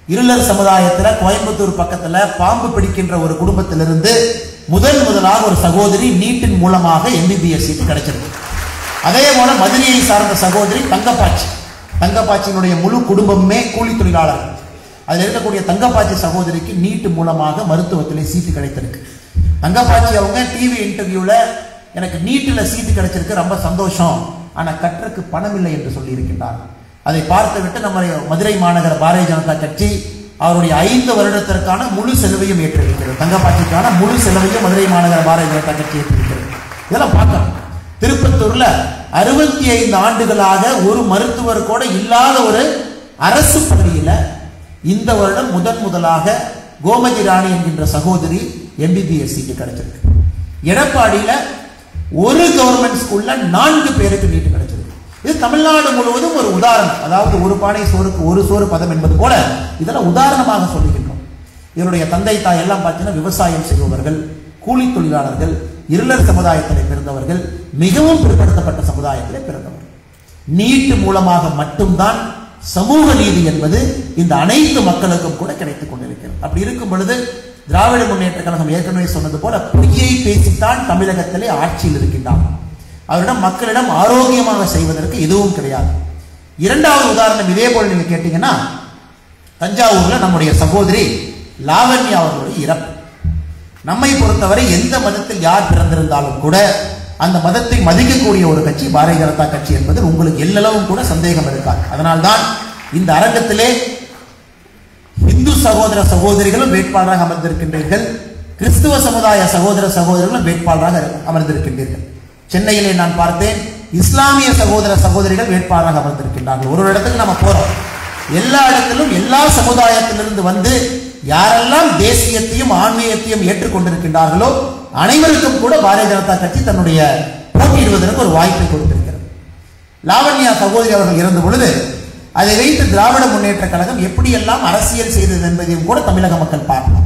இருளர் சமுதாயத்துல கோயம்புத்தூர் பக்கத்துல பாம்பு பிடிக்கின்ற ஒரு குடும்பத்திலிருந்து முதல் முதலாக ஒரு சகோதரி நீட்டின் மூலமாக எம்பிபிஎஸ் சீட் கிடைச்சிருக்கு அதே போல மதுரையை சார்ந்த சகோதரி தங்கப்பாச்சி தங்கப்பாச்சியினுடைய முழு குடும்பமே கூலி தொழிலாளர்கள் அதில் இருக்கக்கூடிய தங்கப்பாச்சி சகோதரிக்கு நீட்டு மூலமாக மருத்துவத்திலே சீட்டு கிடைத்திருக்கு தங்கப்பாச்சி அவங்க டிவி இன்டர்வியூல எனக்கு நீட்டில் சீட்டு கிடைச்சிருக்கு ரொம்ப சந்தோஷம் ஆனால் கற்றக்கு பணம் இல்லை என்று சொல்லி இருக்கின்றார் அதை பார்த்துவிட்டு நம்ம மதுரை மாநகர பாரதிய ஜனதா கட்சி அவருடைய ஐந்து வருடத்திற்கான முழு செலவையும் ஏற்றிருக்கிறது தங்கப்பாச்சிக்கான முழு செலவையும் மதுரை மாநகர பாரதிய ஜனதா கட்சி ஏற்றிருக்கிறது இதெல்லாம் பார்க்கணும் திருப்பத்தூர்ல அறுபத்தி ஐந்து ஆண்டுகளாக ஒரு மருத்துவர் கூட இல்லாத ஒரு அரசு பள்ளியில இந்த வருடம் முதன் முதலாக கோமதி ராணி என்கின்ற சகோதரி எம்பிபிஎஸ் சீட்டு கிடைச்சிருக்கு எடப்பாடியில ஒரு கவர்மெண்ட் ஸ்கூல்ல நான்கு பேருக்கு நீட்டு கிடைச்சிருக்கு இது தமிழ்நாடு முழுவதும் ஒரு உதாரணம் அதாவது ஒரு பானை சோறுக்கு ஒரு சோறு பதம் என்பது போல இதெல்லாம் உதாரணமாக சொல்லுகின்றோம் இவருடைய தந்தை தாய் எல்லாம் பார்த்தீங்கன்னா விவசாயம் செய்பவர்கள் கூலி தொழிலாளர்கள் இருளர் சமுதாயத்திலே பிறந்தவர்கள் மிகவும் பிற்படுத்தப்பட்ட சமுதாயத்திலே பிறந்தவர்கள் நீட்டு மூலமாக மட்டும்தான் சமூக நீதி என்பது இந்த அனைத்து மக்களுக்கும் கூட கிடைத்துக் கொண்டிருக்கிறது அப்படி இருக்கும் பொழுது திராவிட முன்னேற்ற கழகம் ஏற்கனவே சொன்னது போல பொய்யை பேசித்தான் தமிழகத்திலே ஆட்சியில் இருக்கின்றார் அவரிடம் மக்களிடம் ஆரோக்கியமாக செய்வதற்கு எதுவும் கிடையாது இரண்டாவது உதாரணம் இதே போல நீங்க கேட்டீங்கன்னா தஞ்சாவூர்ல நம்முடைய சகோதரி லாவண்யா அவர்களுடைய இறப்பு நம்மை பொறுத்தவரை எந்த மதத்தில் யார் பிறந்திருந்தாலும் கூட அந்த மதத்தை மதிக்கக்கூடிய ஒரு கட்சி பாரதிய ஜனதா கட்சி என்பது உங்களுக்கு எல்லளவும் கூட சந்தேகம் இருக்காது அதனால்தான் இந்த அரங்கத்திலே இந்து சகோதர சகோதரிகளும் வேட்பாளராக அமர்ந்திருக்கின்றீர்கள் கிறிஸ்துவ சமுதாய சகோதர சகோதரிகளும் வேட்பாளராக அமர்ந்திருக்கின்றீர்கள் சென்னையிலே நான் பார்த்தேன் இஸ்லாமிய சகோதர சகோதரிகள் வேட்பாளராக அமர்ந்திருக்கின்றார்கள் ஒரு ஒரு இடத்துக்கு நம்ம போறோம் எல்லா இடத்திலும் எல்லா சமுதாயத்திலிருந்து வந்து யாரெல்லாம் தேசியத்தையும் ஆன்மீகத்தையும் ஏற்றுக்கொண்டிருக்கின்றார்களோ அனைவருக்கும் கூட பாரதிய ஜனதா கட்சி தன்னுடைய போட்டியிடுவதற்கு ஒரு வாய்ப்பை கொடுத்திருக்கிறது லாவண்யா சகோதரி அவர்கள் இருந்த பொழுது அதை வைத்து திராவிட முன்னேற்ற கழகம் எப்படியெல்லாம் அரசியல் செய்தது என்பதையும் கூட தமிழக மக்கள் பார்க்கலாம்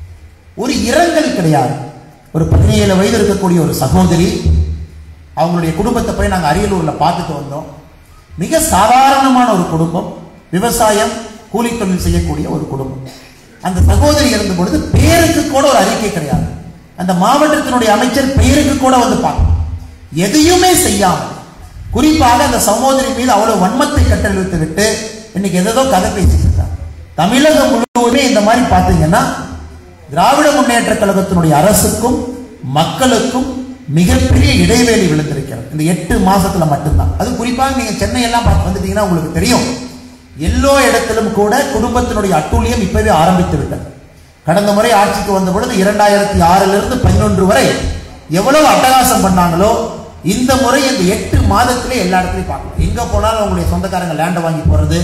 ஒரு இரங்கல் கிடையாது ஒரு பதினேழு வயது இருக்கக்கூடிய ஒரு சகோதரி அவங்களுடைய குடும்பத்தை போய் நாங்கள் அரியலூர்ல பார்த்துட்டு வந்தோம் மிக சாதாரணமான ஒரு குடும்பம் விவசாயம் கூலி தொழில் செய்யக்கூடிய ஒரு குடும்பம் அந்த சகோதரி இருந்த பொழுது பேருக்கு கூட ஒரு அறிக்கை கிடையாது அந்த மாவட்டத்தினுடைய அமைச்சர் பெயருக்கு கூட வந்து பார்க்கணும் எதையுமே செய்யாமல் குறிப்பாக அந்த சகோதரி மீது அவ்வளவு வன்மத்தை கட்டளித்து விட்டு இன்னைக்கு எதோ கதை பேசிட்டு இருக்காங்க தமிழகம் முழுவதுமே இந்த மாதிரி பார்த்தீங்கன்னா திராவிட முன்னேற்ற கழகத்தினுடைய அரசுக்கும் மக்களுக்கும் மிகப்பெரிய இடைவேளை விழுந்திருக்கிறது இந்த எட்டு மாசத்துல மட்டும்தான் அது குறிப்பாக நீங்க சென்னை எல்லாம் பார்த்து வந்துட்டீங்கன்னா உங்களுக்கு தெரியும் எல்லோ இடத்திலும் கூட குடும்பத்தினுடைய அட்டூழியம் இப்பவே ஆரம்பித்து விட்டது கடந்த முறை ஆட்சிக்கு வந்த பொழுது இரண்டாயிரத்தி ஆறுல இருந்து பதினொன்று வரை எவ்வளவு அட்டகாசம் பண்ணாங்களோ இந்த முறை இந்த எட்டு மாதத்திலே எல்லா இடத்துலையும் பார்க்கலாம் எங்க போனாலும் அவங்களுடைய சொந்தக்காரங்க லேண்டை வாங்கி போறது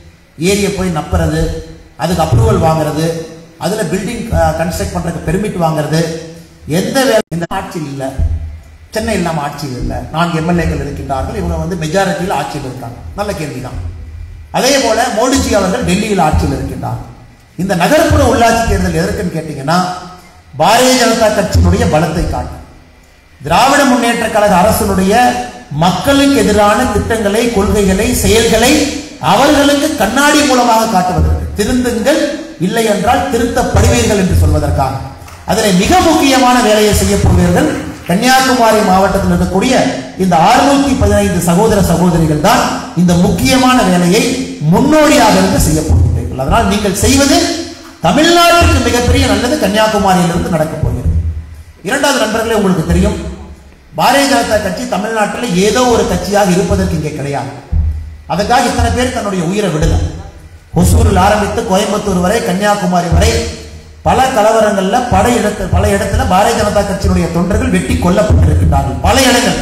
ஏரியை போய் நப்புறது அதுக்கு அப்ரூவல் வாங்குறது அதுல பில்டிங் கன்ஸ்ட்ரக்ட் பண்றதுக்கு பெர்மிட் வாங்குறது எந்த வேலை இந்த ஆட்சியில் இல்லை சென்னையில் நம்ம ஆட்சியில் இல்லை நான்கு எம்எல்ஏக்கள் இருக்கின்றார்கள் இவங்க வந்து மெஜாரிட்டியில் ஆட்சியில் இருக்காங்க நல்ல கேள்விதான் அதே போல மோடிஜி அவர்கள் டெல்லியில் ஆட்சியில் இருக்கின்றார் இந்த நகர்ப்புற உள்ளாட்சி தேர்தல் எதற்குன்னு கேட்டீங்கன்னா பாரதிய ஜனதா கட்சியினுடைய பலத்தை காட்டும் திராவிட முன்னேற்ற கழக அரசினுடைய மக்களுக்கு எதிரான திட்டங்களை கொள்கைகளை செயல்களை அவர்களுக்கு கண்ணாடி மூலமாக காட்டுவதற்கு திருந்துங்கள் இல்லை என்றால் திருத்தப்படுவீர்கள் என்று சொல்வதற்காக அதில் மிக முக்கியமான வேலையை செய்ய போவீர்கள் கன்னியாகுமரி மாவட்டத்தில் இருக்கக்கூடிய இந்த அறுநூத்தி பதினைந்து சகோதர சகோதரிகள் தான் இந்த முக்கியமான வேலையை முன்னோடியாக இருந்து செய்ய போகிறீர்கள் அதனால் நீங்கள் செய்வது தமிழ்நாட்டிற்கு மிகப்பெரிய நல்லது கன்னியாகுமரியிலிருந்து நடக்கப் போகிறது இரண்டாவது நண்பர்களே உங்களுக்கு தெரியும் பாரதிய ஜனதா கட்சி தமிழ்நாட்டில் ஏதோ ஒரு கட்சியாக இருப்பதற்கு இங்கே கிடையாது அதுக்காக இத்தனை பேர் தன்னுடைய உயிரை விடல ஒசூரில் ஆரம்பித்து கோயம்புத்தூர் வரை கன்னியாகுமரி வரை பல கலவரங்கள்ல பல இடத்துல பல இடத்துல பாரதிய ஜனதா கட்சியினுடைய தொண்டர்கள் வெட்டி கொல்லப்பட்டிருக்கின்றார்கள் பல இடங்கள்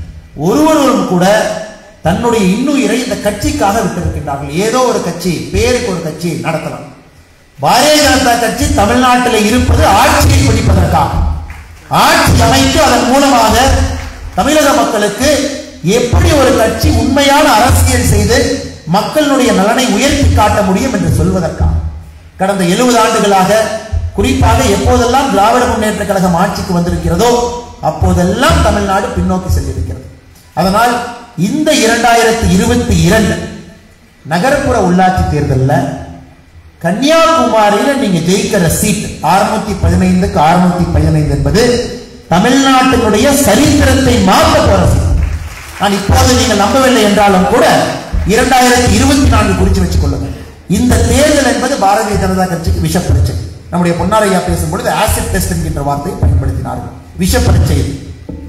ஒருவரும் கூட தன்னுடைய இன்னுயிரை இந்த கட்சிக்காக விட்டிருக்கின்றார்கள் ஏதோ ஒரு கட்சி பேருக்கு ஒரு கட்சி நடத்தலாம் பாரதிய ஜனதா கட்சி தமிழ்நாட்டில் இருப்பது ஆட்சியை பிடிப்பதற்காக ஆட்சி அமைத்து அதன் மூலமாக தமிழக மக்களுக்கு எப்படி ஒரு கட்சி உண்மையான அரசியல் செய்து மக்களுடைய நலனை உயர்த்தி காட்ட முடியும் என்று சொல்வதற்காக கடந்த எழுபது ஆண்டுகளாக குறிப்பாக எப்போதெல்லாம் திராவிட முன்னேற்ற கழகம் ஆட்சிக்கு வந்திருக்கிறதோ அப்போதெல்லாம் தமிழ்நாடு பின்னோக்கி சென்றிருக்கிறது அதனால் இந்த இரண்டாயிரத்தி இருபத்தி இரண்டு நகர்ப்புற உள்ளாட்சி தேர்தலில் கன்னியாகுமரியில நீங்க ஜெயிக்கிற சீட் அறுநூத்தி பதினைந்துக்கு அறுநூத்தி பதினைந்து என்பது தமிழ்நாட்டினுடைய சரித்திரத்தை மாற்ற போற சீட் நான் இப்போது நீங்கள் நம்பவில்லை என்றாலும் கூட இரண்டாயிரத்தி இருபத்தி நான்கு குறித்து வச்சுக் கொள்ளுங்கள் இந்த தேர்தல் என்பது பாரதிய ஜனதா கட்சிக்கு விஷ பரீட்சை நம்முடைய பொன்னாரையா பேசும்பொழுது ஆசிட் டெஸ்ட் என்கின்ற வார்த்தையை பயன்படுத்தினார்கள் விஷ பரீட்சை இது.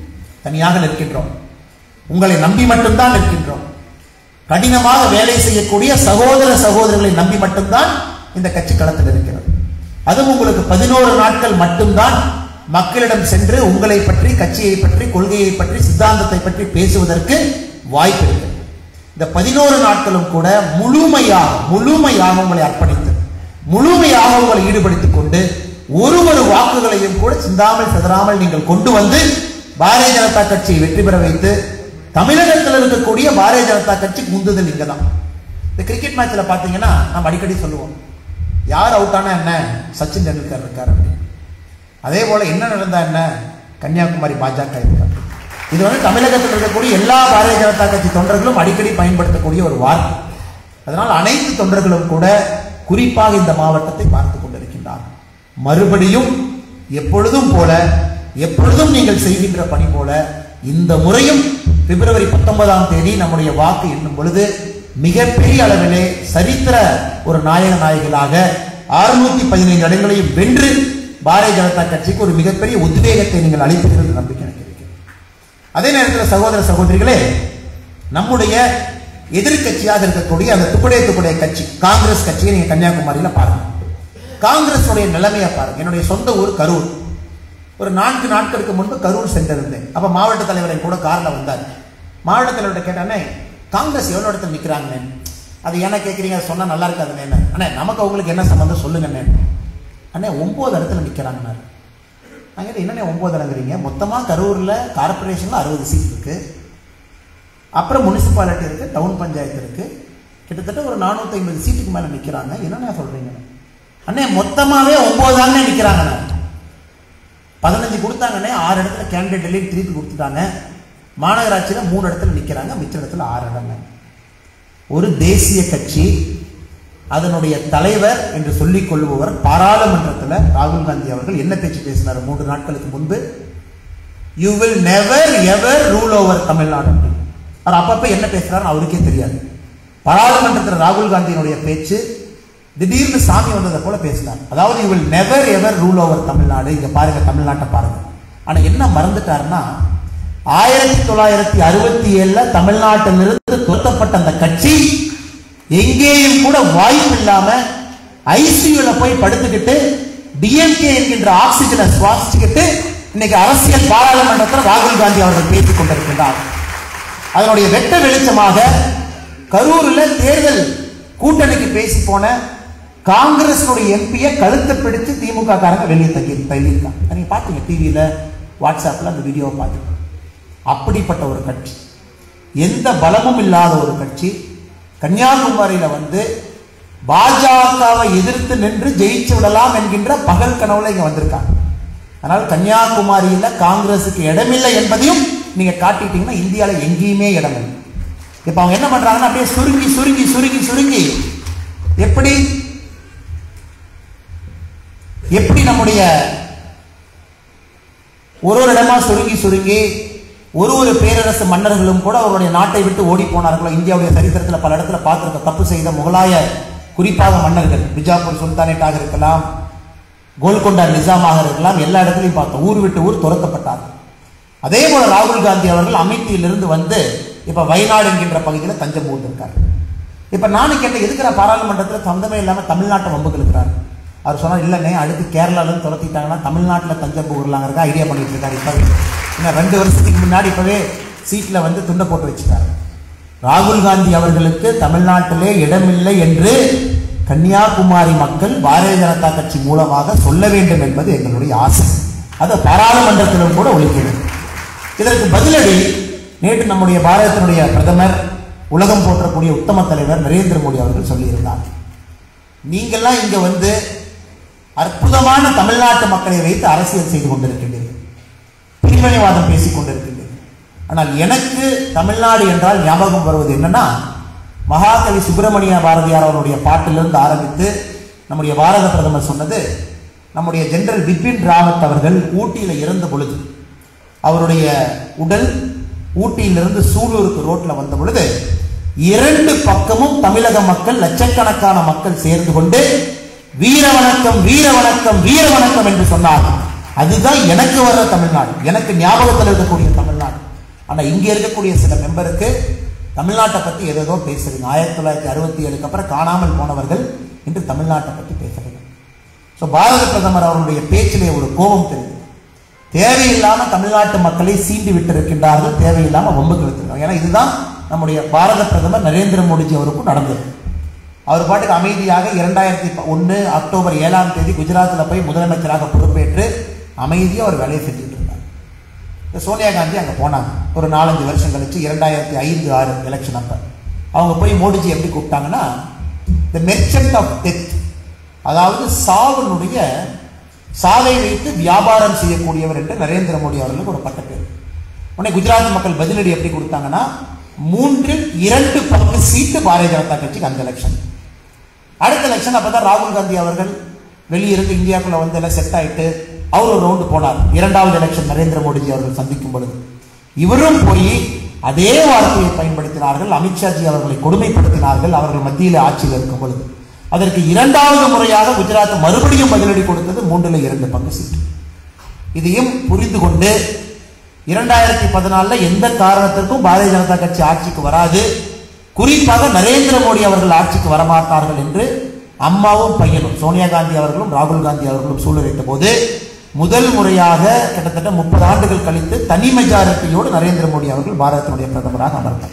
தனியாக நிற்கின்றோம் உங்களை நம்பி மட்டும்தான் நிற்கின்றோம் கடினமாக வேலை செய்யக்கூடிய சகோதர சகோதரர்களை நம்பி மட்டும்தான் இந்த கட்சி களத்தில் இருக்கிறது அதுவும் உங்களுக்கு பதினோரு நாட்கள் மட்டும்தான் மக்களிடம் சென்று உங்களை பற்றி கட்சியை பற்றி கொள்கையை பற்றி சித்தாந்தத்தை பற்றி பேசுவதற்கு வாய்ப்பு இருக்கு இந்த பதினோரு நாட்களும் கூட முழுமையாக முழுமையாக உங்களை அர்ப்பணித்து முழுமையாக உங்களை ஈடுபடுத்திக் கொண்டு ஒரு ஒரு வாக்குகளையும் கூட சிந்தாமல் சிதறாமல் நீங்கள் கொண்டு வந்து பாரதிய ஜனதா கட்சியை வெற்றி பெற வைத்து தமிழகத்தில் இருக்கக்கூடிய பாரதிய ஜனதா கட்சிக்கு உந்துதல் இங்க தான் இந்த கிரிக்கெட் மேட்ச்ல பாத்தீங்கன்னா நம்ம அடிக்கடி சொல்லுவோம் யார் அவுட் ஆனா என்ன சச்சின் டெண்டுல்கர் இருக்கார் அப்படின்னு அதே போல என்ன நடந்தா என்ன கன்னியாகுமரி பாஜக இருக்கார் இது வந்து தமிழகத்தில் இருக்கக்கூடிய எல்லா பாரதிய ஜனதா கட்சி தொண்டர்களும் அடிக்கடி பயன்படுத்தக்கூடிய ஒரு வார்த்தை அதனால் அனைத்து தொண்டர்களும் கூட குறிப்பாக இந்த மாவட்டத்தை பார்த்து கொண்டிருக்கின்றார் மறுபடியும் எப்பொழுதும் போல எப்பொழுதும் நீங்கள் செய்கின்ற பணி போல இந்த முறையும் பிப்ரவரி பத்தொன்பதாம் தேதி நம்முடைய வாக்கு எண்ணும் பொழுது மிகப்பெரிய அளவிலே சரித்திர ஒரு நாயக நாயகிகளாக அறுநூத்தி பதினைந்து இடங்களையும் வென்று பாரதிய ஜனதா கட்சிக்கு ஒரு மிகப்பெரிய உத்வேகத்தை நீங்கள் அளிப்பீர்கள் என்ற நம்பிக்கை எனக்கு இருக்கிறது அதே நேரத்தில் சகோதர சகோதரிகளே நம்முடைய எதிர்க்கட்சியாக இருக்கக்கூடிய அந்த துக்குடைய துக்குடைய கட்சி காங்கிரஸ் கட்சியை நீங்க கன்னியாகுமரியில பாருங்க காங்கிரஸ் உடைய நிலைமையை பாருங்க என்னுடைய சொந்த ஊர் கரூர் ஒரு நான்கு நாட்களுக்கு முன்பு கரூர் சென்றிருந்தேன் அப்ப மாவட்ட தலைவரை கூட கார்ல வந்தார் மாவட்ட தலைவர்கிட்ட கேட்டானே காங்கிரஸ் எவ்வளவு இடத்துல நிக்கிறாங்கண்ணே அது என்ன கேட்குறீங்க சொன்னா நல்லா இருக்காதுண்ணே அண்ணே நமக்கு அவங்களுக்கு என்ன சம்மந்தம் சொல்லுங்கண்ணே அண்ணே ஒன்பது இடத்துல நிக்கிறாங்கண்ணாரு நாங்கள் என்னண்ணே ஒன்பது இடங்கிறீங்க மொத்தமாக கரூரில் கார்பரேஷனில் அறுபது சீட் இருக்கு அப்புறம் முனிசிபாலிட்டி இருக்கு டவுன் பஞ்சாயத்து இருக்கு கிட்டத்தட்ட ஒரு நானூற்றி ஐம்பது சீட்டுக்கு மேலே நிற்கிறாங்க என்னண்ணே சொல்றீங்க அண்ணே மொத்தமாகவே ஒன்பது தானே நிற்கிறாங்கண்ணே பதினஞ்சு கொடுத்தாங்கண்ணே ஆறு இடத்துல கேண்டிடேட் டெல்லியில் திருப்பி கொடுத்துட்டாங்க மாநகராட்சியில் மூணு இடத்துல நிற்கிறாங்க மிச்ச இடத்துல ஆறு இடங்க ஒரு தேசிய கட்சி அதனுடைய தலைவர் என்று சொல்லிக் கொள்பவர் பாராளுமன்றத்தில் ராகுல் காந்தி அவர்கள் என்ன பேச்சு பேசினார் மூன்று நாட்களுக்கு முன்பு you will never ever rule over Tamil Nadu அப்படின்னு. அவர் அப்பப்ப என்ன பேசுறாருன்னு அவருக்கே தெரியாது பாராளுமன்றத்தில் ராகுல் காந்தியினுடைய பேச்சு திடீர்னு சாமி வந்ததை போல பேசினார் அதாவது you will never ever rule over Tamil Nadu இங்க பாருங்க தமிழ்நாட்டை பாருங்க ஆனா என்ன மறந்துட்டாருன்னா ஆயிரத்தி தொள்ளாயிரத்தி அறுபத்தி ஏழுல தமிழ்நாட்டிலிருந்து துரத்தப்பட்ட அந்த கட்சி எங்கேயும் கூட வாய்ப்பு இல்லாம ஐசியூல போய் படுத்துக்கிட்டு டிஎம்கே என்கின்ற ஆக்சிஜனை சுவாசிச்சுக்கிட்டு இன்னைக்கு அரசியல் பாராளுமன்றத்தில் ராகுல் காந்தி அவர்கள் பேசிக் கொண்டிருக்கின்றார் அதனுடைய வெட்ட வெளிச்சமாக கரூர்ல தேர்தல் கூட்டணிக்கு பேசி போன காங்கிரஸ் எம்பியை கழுத்தை பிடித்து திமுக காரங்க வெளியே தள்ளி தள்ளியிருக்காங்க நீங்க பாத்தீங்க டிவியில வாட்ஸ்அப்ல அந்த வீடியோவை பார்த்துருக்கோம் அப்படிப்பட்ட ஒரு கட்சி எந்த பலமும் இல்லாத ஒரு கட்சி கன்னியாகுமரியில வந்து பாஜகவை எதிர்த்து நின்று ஜெயிச்சு விடலாம் என்கின்ற பகல் கனவுல இங்க வந்திருக்காங்க அதனால் கன்னியாகுமரியில காங்கிரசுக்கு இடமில்லை என்பதையும் நீங்க காட்டிட்டீங்கன்னா இந்தியாவில் எங்கேயுமே இடமில்லை இப்ப அவங்க என்ன பண்றாங்கன்னா அப்படியே சுருங்கி சுருங்கி சுருங்கி சுருங்கி எப்படி எப்படி நம்முடைய ஒரு ஒரு இடமா சுருங்கி சுருங்கி ஒரு ஒரு பேரரசு மன்னர்களும் கூட அவருடைய நாட்டை விட்டு ஓடி போனார்களோ இந்தியாவுடைய சரித்திரத்தில் பல இடத்துல பார்த்திருக்க தப்பு செய்த முகலாய குறிப்பாக மன்னர்கள் பிஜாப்பூர் சுல்தானேட்டாக இருக்கலாம் கோல்கொண்டா நிசாமாக இருக்கலாம் எல்லா இடத்துலையும் பார்த்தோம் ஊர் விட்டு ஊர் துரத்தப்பட்டார்கள் அதே போல ராகுல் காந்தி அவர்கள் அமேத்தியிலிருந்து வந்து இப்ப வயநாடு என்கின்ற பகுதியில் தஞ்சம் இருக்கார் இப்ப நானும் கேட்டேன் எதுக்குற பாராளுமன்றத்தில் சொந்தமே இல்லாம தமிழ்நாட்டை வம்புக்கு இருக்கிறார் அவர் சொன்னார் இல்லைண்ணே அடுத்து கேரளால இருந்து துரத்திட்டாங்கன்னா தமிழ்நாட்டில் தஞ்சம் போகலாங்கிறதா ஐடியா பண்ணிட்டு இருக்காரு இப்பவே இன்னும் ரெண்டு வருஷத்துக்கு முன்னாடி இப்பவே சீட்ல வந்து துண்டை போட்டு வச்சுட்டாரு ராகுல் காந்தி அவர்களுக்கு தமிழ்நாட்டிலே இடமில்லை என்று கன்னியாகுமரி மக்கள் பாரதிய ஜனதா கட்சி மூலமாக சொல்ல வேண்டும் என்பது எங்களுடைய ஆசை அது பாராளுமன்றத்திலும் கூட ஒழிக்கிறது இதற்கு பதிலடி நேற்று நம்முடைய பாரதத்தினுடைய பிரதமர் உலகம் போற்றக்கூடிய உத்தம தலைவர் நரேந்திர மோடி அவர்கள் சொல்லியிருந்தார் நீங்கள்லாம் இங்க வந்து அற்புதமான தமிழ்நாட்டு மக்களை வைத்து அரசியல் செய்து கொண்டிருக்கின்றீர்கள் பிரிவினைவாதம் பேசிக் கொண்டிருக்கின்றீர்கள் ஆனால் எனக்கு தமிழ்நாடு என்றால் ஞாபகம் வருவது என்னன்னா மகாகவி சுப்பிரமணிய பாரதியார் அவருடைய பாட்டிலிருந்து ஆரம்பித்து நம்முடைய பாரத பிரதமர் சொன்னது நம்முடைய ஜெனரல் பிபின் ராவத் அவர்கள் ஊட்டியில இறந்த பொழுது அவருடைய உடல் ஊட்டியிலிருந்து சூலூருக்கு ரோட்ல வந்த பொழுது இரண்டு பக்கமும் தமிழக மக்கள் லட்சக்கணக்கான மக்கள் சேர்ந்து கொண்டு வீர வணக்கம் வீர வணக்கம் வீர வணக்கம் என்று சொன்னார்கள் அதுதான் எனக்கு வர்ற தமிழ்நாடு எனக்கு ஞாபகத்தில் இருக்கக்கூடிய தமிழ்நாடு ஆனா இங்க இருக்கக்கூடிய சில மெம்பருக்கு தமிழ்நாட்டை பத்தி ஏதேதோ பேசுறீங்க ஆயிரத்தி தொள்ளாயிரத்தி அறுபத்தி ஏழுக்கு அப்புறம் காணாமல் போனவர்கள் இன்று தமிழ்நாட்டை பத்தி பேசுறீங்க ஸோ பாரத பிரதமர் அவருடைய பேச்சிலே ஒரு கோபம் தெரியுது தேவையில்லாம தமிழ்நாட்டு மக்களை சீண்டி விட்டிருக்கின்றார்கள் தேவையில்லாம வம்புக்கு எடுத்திருக்காங்க ஏன்னா இதுதான் நம்முடைய பாரத பிரதமர் நரேந்திர மோடிஜி அவருக்கும் நடந்தது அவர் பாட்டுக்கு அமைதியாக இரண்டாயிரத்தி ஒன்று அக்டோபர் ஏழாம் தேதி குஜராத்தில் போய் முதலமைச்சராக பொறுப்பேற்று அமைதியாக அவர் வேலையை செஞ்சுட்டு இருந்தார் இந்த சோனியா காந்தி அங்கே போனாங்க ஒரு நாலஞ்சு வருஷம் கழிச்சு இரண்டாயிரத்தி ஐந்து ஆறு எலெக்ஷன் அப்போ அவங்க போய் மோடிஜி எப்படி கூப்பிட்டாங்கன்னா த மெர்ச்சன்ட் ஆஃப் டெத் அதாவது சாவனுடைய சாவை வைத்து வியாபாரம் செய்யக்கூடியவர் என்று நரேந்திர மோடி அவர்களுக்கு ஒரு பட்ட பேர் உடனே குஜராத் மக்கள் பதிலடி எப்படி கொடுத்தாங்கன்னா மூன்றில் இரண்டு பங்கு சீட்டு பாரதிய ஜனதா கட்சிக்கு அந்த எலெக்ஷன் அடுத்த எலெக்ஷன் அப்பதான் ராகுல் காந்தி அவர்கள் வெளியிருந்து இந்தியாக்குள்ள வந்து எல்லாம் செட் ஆயிட்டு அவர் ஒரு ரவுண்டு போனார் இரண்டாவது எலெக்ஷன் நரேந்திர மோடிஜி அவர்கள் சந்திக்கும் பொழுது இவரும் போய் அதே வார்த்தையை பயன்படுத்தினார்கள் அமித்ஷாஜி அவர்களை கொடுமைப்படுத்தினார்கள் அவர்கள் மத்தியில் ஆட்சியில் இருக்கும் பொழுது அதற்கு இரண்டாவது முறையாக குஜராத் மறுபடியும் பதிலடி கொடுத்தது மூன்றில் இரண்டு பங்கு சீட்டு இதையும் புரிந்து கொண்டு இரண்டாயிரத்தி பதினாலுல எந்த காரணத்திற்கும் பாரதிய ஜனதா கட்சி ஆட்சிக்கு வராது குறிப்பாக நரேந்திர மோடி அவர்கள் ஆட்சிக்கு வரமாட்டார்கள் என்று அம்மாவும் பையனும் சோனியா காந்தி அவர்களும் ராகுல் காந்தி அவர்களும் சூழலிட்ட போது முதல் முறையாக கிட்டத்தட்ட முப்பது ஆண்டுகள் கழித்து தனி மெஜாரிட்டியோடு நரேந்திர மோடி அவர்கள் பாரதத்தினுடைய பிரதமராக அமர்ந்தார்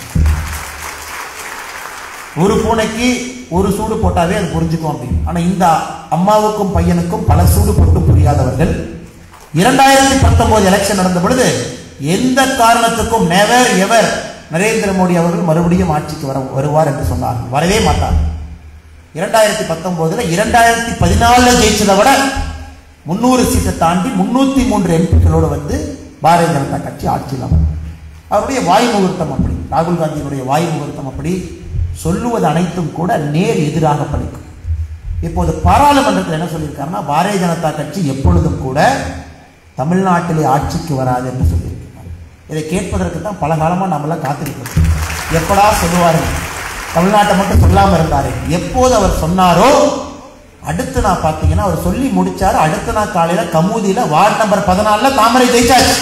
ஒரு பூனைக்கு ஒரு சூடு போட்டாவே அது புரிஞ்சுக்கும் அப்படின்னு ஆனா இந்த அம்மாவுக்கும் பையனுக்கும் பல சூடு போட்டு புரியாதவர்கள் இரண்டாயிரத்தி பத்தொன்பது எலெக்ஷன் நடந்த பொழுது எந்த காரணத்துக்கும் நெவர் எவர் நரேந்திர மோடி அவர்கள் மறுபடியும் ஆட்சிக்கு வர வருவார் என்று சொன்னார் வரவே மாட்டார் இரண்டாயிரத்தி பத்தொன்பதுல இரண்டாயிரத்தி பதினாலுல ஜெயிச்சதை விட முன்னூறு சீட்டை தாண்டி முன்னூத்தி மூன்று எம்பிக்களோடு வந்து பாரதிய ஜனதா கட்சி ஆட்சியில் அமர்ந்தது அவருடைய வாய் முகூர்த்தம் அப்படி ராகுல் காந்தியினுடைய வாய் முகூர்த்தம் அப்படி சொல்லுவது அனைத்தும் கூட நேர் எதிராக படிக்கும் இப்போது பாராளுமன்றத்தில் என்ன சொல்லியிருக்காருன்னா பாரதிய ஜனதா கட்சி எப்பொழுதும் கூட தமிழ்நாட்டிலே ஆட்சிக்கு வராது என்று சொல்லியிருக்கிறார் இதை கேட்பதற்கு தான் பல காலமாக நம்மளாம் காத்திருக்கிறோம் எப்படா சொல்லுவாரு தமிழ்நாட்டை மட்டும் சொல்லாம இருந்தாரு எப்போது அவர் சொன்னாரோ அடுத்து நான் பார்த்தீங்கன்னா அவர் சொல்லி முடிச்சாரு அடுத்த நாள் காலையில கமுதியில வார்டு நம்பர் பதினாலுல தாமரை ஜெயிச்சாச்சு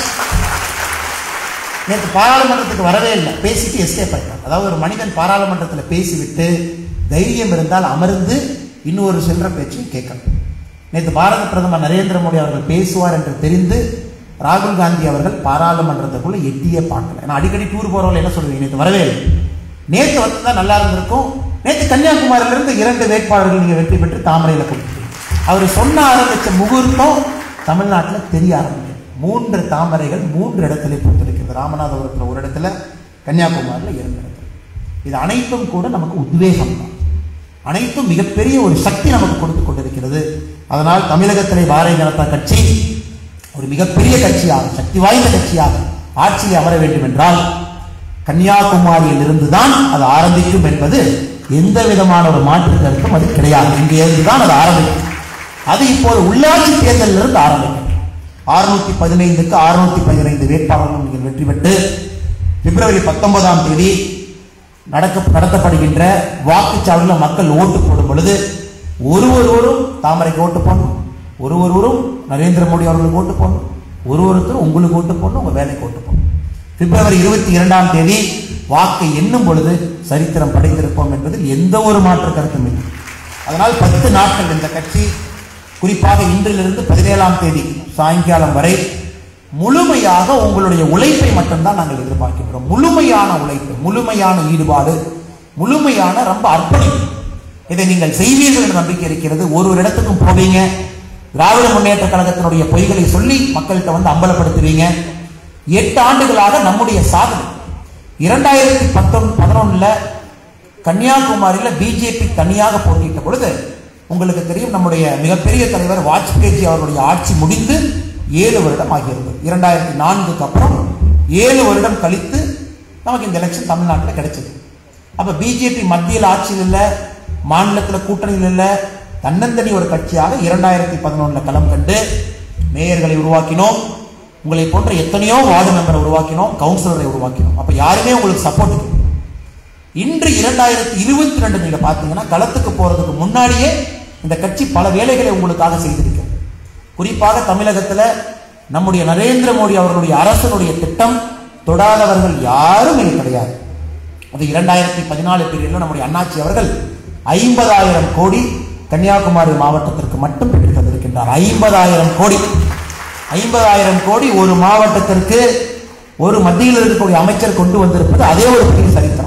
நேற்று பாராளுமன்றத்துக்கு வரவே இல்லை பேசிட்டு எஸ்கேப் ஆயிட்டார் அதாவது ஒரு மனிதன் பாராளுமன்றத்தில் பேசிவிட்டு தைரியம் இருந்தால் அமர்ந்து இன்னொரு செல்ற பேச்சையும் கேட்கணும் நேற்று பாரத பிரதமர் நரேந்திர மோடி அவர்கள் பேசுவார் என்று தெரிந்து ராகுல் காந்தி அவர்கள் பாராளுமன்றத்துக்குள்ள எட்டியே பார்க்கல ஏன்னா அடிக்கடி டூர் போறவங்க என்ன சொல்லுவீங்க நேற்று வரவே இல்லை நேற்று வந்து தான் நல்லா இருந்திருக்கும் நேற்று கன்னியாகுமரியில இருந்து இரண்டு வேட்பாளர்கள் நீங்க வெற்றி பெற்று தாமரையில கொடுத்தீங்க அவர் சொன்ன ஆரம்பிச்ச முகூர்த்தம் தமிழ்நாட்டில் தெரிய ஆரம்பிக்கும் மூன்று தாமரைகள் மூன்று இடத்துல பூத்திருக்கிறது ராமநாதபுரத்தில் ஒரு இடத்துல கன்னியாகுமரியில் இரண்டு இடத்துல இது அனைத்தும் கூட நமக்கு உத்வேகம் தான் அனைத்தும் மிகப்பெரிய ஒரு சக்தி நமக்கு கொடுத்து கொண்டிருக்கிறது அதனால் தமிழகத்திலே பாரதிய ஜனதா கட்சி ஒரு மிகப்பெரிய கட்சியாக சக்தி வாய்ந்த கட்சியாக ஆட்சியில் அமர வேண்டும் என்றால் கன்னியாகுமரியில் இருந்துதான் அது ஆரம்பிக்கும் என்பது எந்த விதமான ஒரு மாற்று கருத்தும் அது கிடையாது இங்கே இருந்துதான் அது ஆரம்பிக்கும் அது இப்போது உள்ளாட்சி தேர்தலில் இருந்து ஆரம்பிக்கும் அறுநூத்தி பதினைந்துக்கு அறுநூத்தி பதினைந்து வேட்பாளர்கள் நீங்கள் வெற்றி பெற்று பிப்ரவரி பத்தொன்பதாம் தேதி நடக்க நடத்தப்படுகின்ற வாக்குச்சாவடியில் மக்கள் ஓட்டு போடும் பொழுது ஒரு ஒருவரும் தாமரைக்கு ஓட்டு போடணும் ஒரு ஒருவரும் நரேந்திர மோடி அவர்களுக்கு ஓட்டு போடணும் ஒரு ஒருத்தரும் உங்களுக்கு ஓட்டு போடணும் உங்க வேலைக்கு ஓட்டு போடணும் பிப்ரவரி இருபத்தி இரண்டாம் தேதி வாக்கை எண்ணும் பொழுது சரித்திரம் படைத்திருப்போம் என்பதில் எந்த ஒரு மாற்று கருத்தும் இல்லை அதனால் பத்து நாட்கள் இந்த கட்சி குறிப்பாக இன்றிலிருந்து பதினேழாம் தேதி சாயங்காலம் வரை முழுமையாக உங்களுடைய உழைப்பை மட்டும்தான் நாங்கள் எதிர்பார்க்கிறோம் முழுமையான உழைப்பு முழுமையான ஈடுபாடு முழுமையான ரொம்ப அர்ப்பணிப்பு இதை நீங்கள் செய்வீர்கள் என்ற நம்பிக்கை இருக்கிறது ஒரு ஒரு இடத்துக்கும் போவீங்க திராவிட முன்னேற்ற கழகத்தினுடைய பொய்களை சொல்லி மக்கள்கிட்ட வந்து அம்பலப்படுத்துவீங்க எட்டு ஆண்டுகளாக நம்முடைய சாதனை இரண்டாயிரத்தி பத்தொன் பதினொன்னுல கன்னியாகுமரியில பிஜேபி தனியாக போட்டியிட்ட பொழுது உங்களுக்கு தெரியும் நம்முடைய மிகப்பெரிய தலைவர் வாஜ்பேயி அவருடைய ஆட்சி முடிந்து ஏழு வருடம் ஆகியிருந்தது இரண்டாயிரத்தி நான்குக்கு அப்புறம் ஏழு வருடம் கழித்து நமக்கு இந்த எலெக்ஷன் தமிழ்நாட்டில் கிடைச்சது அப்ப பிஜேபி மத்தியில் ஆட்சியில் இல்லை மாநிலத்தில் கூட்டணியில் இல்லை தன்னந்தனி ஒரு கட்சியாக இரண்டாயிரத்தி பதினொன்னுல களம் கண்டு மேயர்களை உருவாக்கினோம் உங்களை போன்ற எத்தனையோ வார்டு மெம்பரை உருவாக்கினோம் கவுன்சிலரை உருவாக்கினோம் அப்ப யாருமே உங்களுக்கு சப்போர்ட் இன்று இரண்டாயிரத்தி இருபத்தி ரெண்டு நீங்க பாத்தீங்கன்னா களத்துக்கு போறதுக்கு முன்னாடியே இந்த கட்சி பல வேலைகளை உங்களுக்காக செய்திருக்கிறது குறிப்பாக தமிழகத்துல நம்முடைய நரேந்திர மோடி அவர்களுடைய அரசனுடைய திட்டம் தொடாதவர்கள் யாரும் இங்கு கிடையாது அது இரண்டாயிரத்தி பதினாலு பீரியட்ல நம்முடைய அண்ணாச்சி அவர்கள் ஐம்பதாயிரம் கோடி கன்னியாகுமரி மாவட்டத்திற்கு மட்டும் பெற்று தந்திருக்கின்றார் ஐம்பதாயிரம் கோடி ஐம்பதாயிரம் கோடி ஒரு மாவட்டத்திற்கு ஒரு மத்தியில் இருக்கக்கூடிய அமைச்சர் கொண்டு வந்திருப்பது அதே ஒரு பெரிய சரித்திரம்